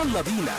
يلا بينا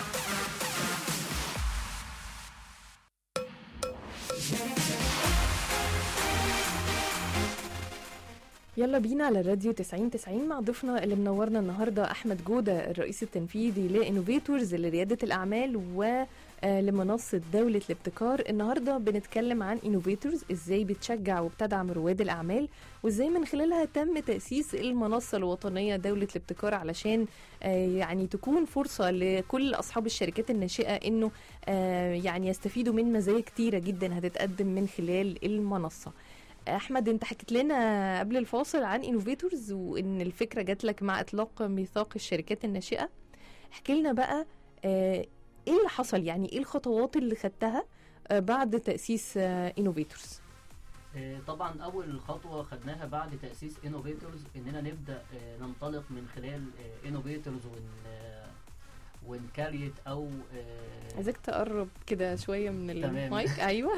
يلا بينا على الراديو 90 90 مع ضيفنا اللي منورنا النهارده احمد جوده الرئيس التنفيذي لانوفيتورز لرياده الاعمال و آه، لمنصه دوله الابتكار النهارده بنتكلم عن انوفيتورز ازاي بتشجع وبتدعم رواد الاعمال وازاي من خلالها تم تاسيس المنصه الوطنيه دوله الابتكار علشان آه، يعني تكون فرصه لكل اصحاب الشركات الناشئه انه آه، يعني يستفيدوا من مزايا كتيره جدا هتتقدم من خلال المنصه احمد انت حكيت لنا قبل الفاصل عن انوفيتورز وان الفكره جات لك مع اطلاق ميثاق الشركات الناشئه احكي لنا بقى آه، ايه اللي حصل يعني ايه الخطوات اللي خدتها آه، بعد تاسيس انوفيتورز آه، طبعا اول خطوه خدناها بعد تاسيس انوفيتورز اننا نبدا آه، ننطلق من خلال انوفيتورز ون آه، ونكريت او آه، عايزك تقرب كده شويه من تمام. المايك ايوه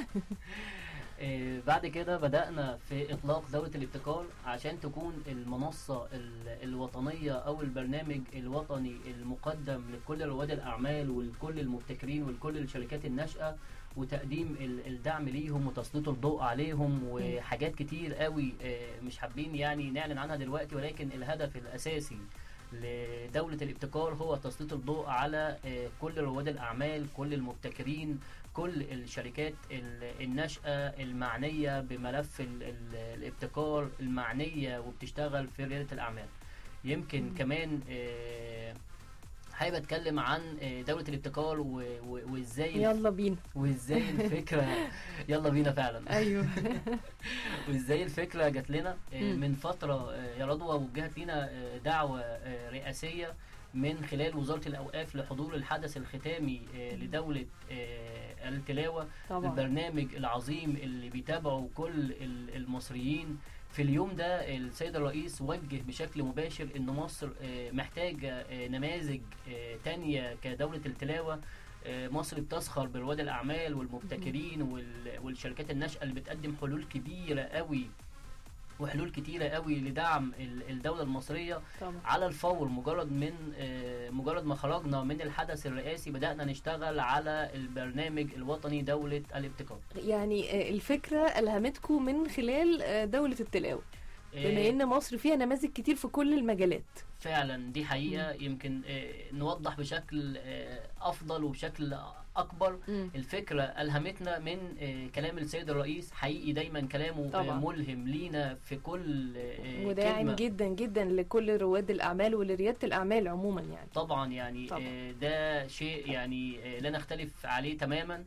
آه، بعد كده بدأنا في إطلاق دولة الابتكار عشان تكون المنصة ال- الوطنية أو البرنامج الوطني المقدم لكل رواد الأعمال ولكل المبتكرين ولكل الشركات الناشئة وتقديم ال- الدعم ليهم وتسليط الضوء عليهم وحاجات كتير قوي آه، مش حابين يعني نعلن عنها دلوقتي ولكن الهدف الأساسي لدولة الابتكار هو تسليط الضوء على آه، كل رواد الأعمال كل المبتكرين كل الشركات ال- الناشئة المعنية بملف ال- ال- الابتكار المعنية وبتشتغل في ريادة الأعمال يمكن مم. كمان آه، حابب اتكلم عن آه، دولة الابتكار و- و- وازاي يلا بينا وازاي الفكرة يلا بينا فعلا ايوه وازاي الفكره جات لنا آه، مم. من فتره آه، يا رضوى وجهت لنا آه، دعوه آه، رئاسيه من خلال وزاره الاوقاف لحضور الحدث الختامي آه، لدوله آه، التلاوه طبعا البرنامج العظيم اللي بيتابعه كل ال- المصريين في اليوم ده السيد الرئيس وجه بشكل مباشر ان مصر آه، محتاجه آه، نماذج آه، تانية كدوله التلاوه آه، مصر بتسخر برواد الاعمال والمبتكرين وال- والشركات الناشئه اللي بتقدم حلول كبيره قوي وحلول كتيره قوي لدعم ال- الدوله المصريه طبعا على الفور مجرد من آه، مجرد ما خرجنا من الحدث الرئاسي بدانا نشتغل على البرنامج الوطني دوله الابتكار يعني آه، الفكره الهمتكم من خلال آه، دوله التلاوه بما آه، ان مصر فيها نماذج كتير في كل المجالات فعلا دي حقيقه يمكن آه، نوضح بشكل آه، افضل وبشكل اكبر مم. الفكرة ألهمتنا من آه، كلام السيد الرئيس حقيقي دايما كلامه طبعا. آه، ملهم لينا في كل آه، وداعم كلمة جدا جدا لكل رواد الاعمال ولرياده الاعمال عموما يعني طبعا يعني طبعا. آه، ده شيء يعني آه، لا نختلف عليه تماما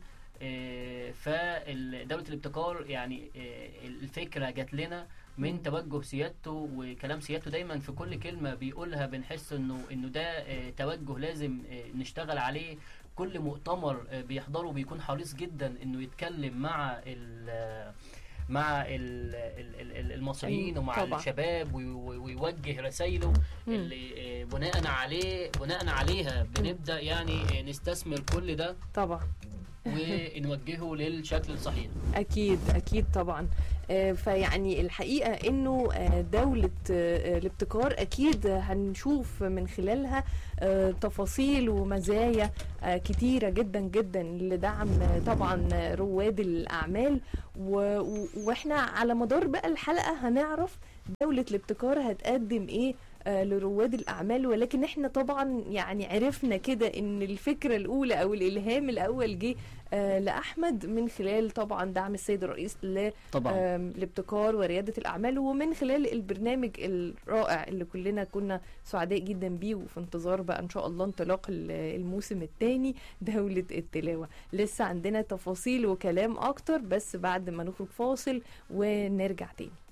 فدولة الابتكار يعني آه، الفكرة جات لنا مم. من توجه سيادته وكلام سيادته دايما في كل كلمة بيقولها بنحس انه انه ده آه، توجه لازم آه، نشتغل عليه كل مؤتمر آه، بيحضره بيكون حريص جدا انه يتكلم مع ال مع ال ال ال المصريين ومع طبعا. الشباب وي- وي- ويوجه رسائله مم. اللي آه، بناء عليه بناء عليها بنبدا يعني آه، نستثمر كل ده طبعا ونوجهه للشكل الصحيح اكيد اكيد طبعا آه، فيعني الحقيقه انه آه، دوله آه، الابتكار اكيد هنشوف من خلالها آه، تفاصيل ومزايا آه، كتيره جدا جدا لدعم آه، طبعا آه، رواد الاعمال و- و- واحنا على مدار بقى الحلقه هنعرف دوله الابتكار هتقدم ايه آه، لرواد الاعمال ولكن احنا طبعا يعني عرفنا كده ان الفكره الاولى او الالهام الاول جه آه، لاحمد من خلال طبعا دعم السيد الرئيس طبعا للابتكار ورياده الاعمال ومن خلال البرنامج الرائع اللي كلنا كنا سعداء جدا بيه وفي انتظار بقى ان شاء الله انطلاق ال- الموسم الثاني دوله التلاوه لسه عندنا تفاصيل وكلام اكتر بس بعد ما نخرج فاصل ونرجع تاني